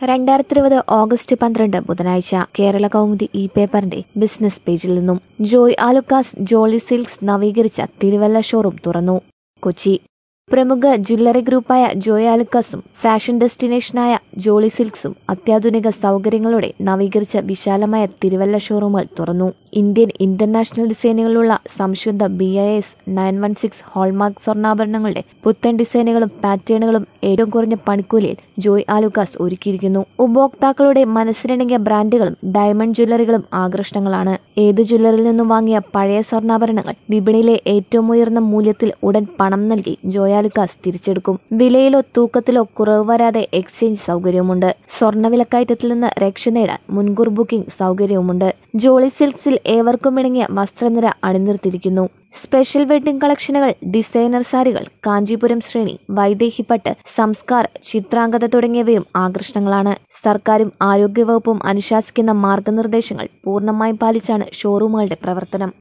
രണ്ടായിരത്തി ഇരുപത് ഓഗസ്റ്റ് പന്ത്രണ്ട് ബുധനാഴ്ച കേരള കൗമുദി ഇ പേപ്പറിന്റെ ബിസിനസ് പേജിൽ നിന്നും ജോയ് ആലുക്കാസ് ജോളി സിൽക്സ് നവീകരിച്ച തിരുവല്ല ഷോറൂം തുറന്നു കൊച്ചി പ്രമുഖ ജ്വല്ലറി ഗ്രൂപ്പായ ജോയ് ആലുക്കാസും ഫാഷൻ ഡെസ്റ്റിനേഷനായ ജോളി സിൽക്സും അത്യാധുനിക സൗകര്യങ്ങളോടെ നവീകരിച്ച വിശാലമായ തിരുവല്ല ഷോറൂമുകൾ തുറന്നു ഇന്ത്യൻ ഇന്റർനാഷണൽ ഡിസൈനുകളുള്ള സംശുദ്ധ B I S nine one six hallmark സ്വർണ്ണാഭരണങ്ങളുടെ പുത്തൻ ഡിസൈനുകളും പാറ്റേണുകളും ഏറ്റവും കുറഞ്ഞ പണിക്കൂലിയിൽ ജോയ് ആലുക്കാസ് ഒരുക്കിയിരിക്കുന്നു ഉപഭോക്താക്കളുടെ മനസ്സിനിണങ്ങിയ ബ്രാൻഡുകളും ഡയമണ്ട് ജ്വല്ലറികളും ആകർഷണങ്ങളാണ് ഏത് ജ്വല്ലറിൽ നിന്നും വാങ്ങിയ പഴയ സ്വർണ്ണാഭരണങ്ങൾ വിപണിയിലെ ഏറ്റവും ഉയർന്ന മൂല്യത്തിൽ ഉടൻ പണം നൽകി ജോയാലുക്കാസ് തിരിച്ചെടുക്കും വിലയിലോ തൂക്കത്തിലോ കുറവ് വരാതെ എക്സ്ചേഞ്ച് സൗകര്യവുമുണ്ട് സ്വർണ്ണവിലക്കയറ്റത്തിൽ നിന്ന് രക്ഷ നേടാൻ മുൻകൂർ ബുക്കിംഗ് സൗകര്യവുമുണ്ട് ജോളി സിൽക്സിൽ ഏവർക്കും ഇണങ്ങിയ വസ്ത്രനിര അണിനിർത്തിയിരിക്കുന്നു സ്പെഷ്യൽ വെഡ്ഡിംഗ് കളക്ഷനുകൾ ഡിസൈനർ സാരികൾ കാഞ്ചീപുരം ശ്രേണി വൈദേഹിപ്പട്ട് സംസ്കാർ ചിത്രാംഗത തുടങ്ങിയവയും ആകർഷണങ്ങളാണ് സർക്കാരും ആരോഗ്യവകുപ്പും അനുശാസിക്കുന്ന മാർഗനിർദ്ദേശങ്ങൾ പൂർണ്ണമായും പാലിച്ചാണ് ഷോറൂമുകളുടെ പ്രവർത്തനം